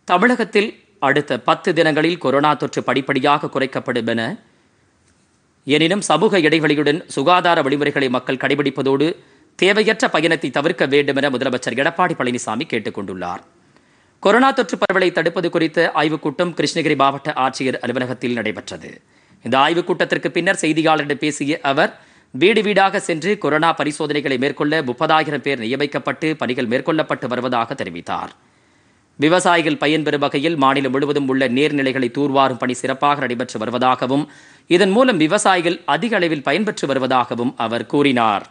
தமிழகத்தில் அடுத்த பத்து தினங்களில் கொரோனா தொற்று படிப்படியாக குறைக்கப்படும் என எனினும் சமூக இடைவெளியுடன் சுகாதார வழிமுறைகளை மக்கள் கடைபிடிப்பதோடு தேவையற்ற பயணத்தை தவிர்க்க வேண்டும் என முதலமைச்சர் எடப்பாடி பழனிசாமி கேட்டுக் கொண்டுள்ளார் கொரோனா தொற்று பரவலை தடுப்பது குறித்த ஆய்வுக் கூட்டம் கிருஷ்ணகிரி மாவட்ட ஆட்சியர் அலுவலகத்தில் நடைபெற்றது இந்த ஆய்வுக் கூட்டத்திற்கு பின்னர் செய்தியாளரிடம் பேசிய அவர் வீடு வீடாக சென்று கொரோனா பரிசோதனைகளை மேற்கொள்ள முப்பதாயிரம் பேர் நியமிக்கப்பட்டு பணிகள் மேற்கொள்ளப்பட்டு வருவதாக தெரிவித்தார் விவசாயிகள் பயன்பெறும் வகையில் மாநிலம் முழுவதும் உள்ள நீர்நிலைகளை தூர்வாரும் பணி சிறப்பாக நடைபெற்று வருவதாகவும் இதன் மூலம் விவசாயிகள் அதிக அளவில் பயன்பெற்று வருவதாகவும் அவர் கூறினார்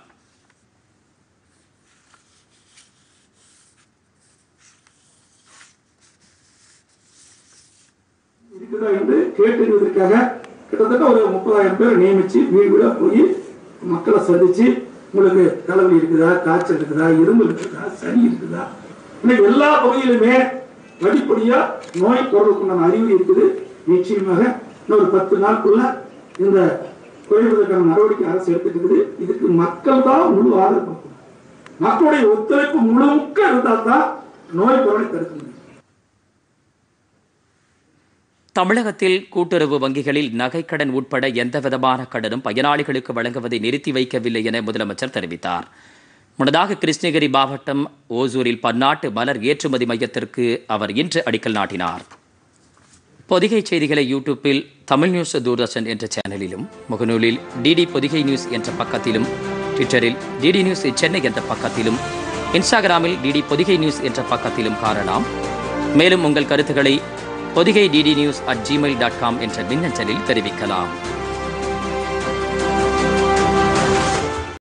இருக்குதா என்று கேட்டுக்கிறதுக்காக கிட்டத்தட்ட ஒரு முப்பதாயிரம் பேர் நியமிச்சு வீடு வீடா போய் மக்களை சந்திச்சு உங்களுக்கு தலைவலி இருக்குதா காய்ச்சல் இருக்குதா இருமல் இருக்குதா சளி இருக்குதா இன்னைக்கு எல்லா பகுதியிலுமே படிப்படியா நோய் தொடர்புக்குண்டான அறிகுறி இருக்குது நிச்சயமாக இன்னொரு பத்து நாளுக்குள்ள இந்த குறைவதற்கான நடவடிக்கை அரசு எடுத்துட்டு இருக்குது இதுக்கு மக்கள் தான் முழு ஆதரவு கொடுக்கணும். மக்களுடைய ஒத்துழைப்பு முழுக்க இருந்தால் தான் நோய் பரவலை தடுக்க முடியும் தமிழகத்தில் கூட்டுறவு வங்கிகளில் நகைக்கடன் உட்பட எந்தவிதமான கடனும் பயனாளிகளுக்கு வழங்குவதை நிறுத்தி வைக்கவில்லை என முதலமைச்சர் தெரிவித்தார் முன்னதாக கிருஷ்ணகிரி மாவட்டம் ஓசூரில் பன்னாட்டு மலர் ஏற்றுமதி மையத்திற்கு அவர் இன்று அடிக்கல் நாட்டினார் பொதிகை செய்திகளை யூடியூப்பில் தமிழ் நியூஸ் தூர்தர்ஷன் என்ற சேனலிலும் முகநூலில் டிடி பொதிகை நியூஸ் என்ற பக்கத்திலும் ட்விட்டரில் டிடி நியூஸ் சென்னை என்ற பக்கத்திலும் இன்ஸ்டாகிராமில் டிடி பொதிகை நியூஸ் என்ற பக்கத்திலும் காணலாம் மேலும் உங்கள் கருத்துக்களை Podhigai DD news at Gmail dot com என்ற மின்னஞ்சலில் தெரிவிக்கலாம்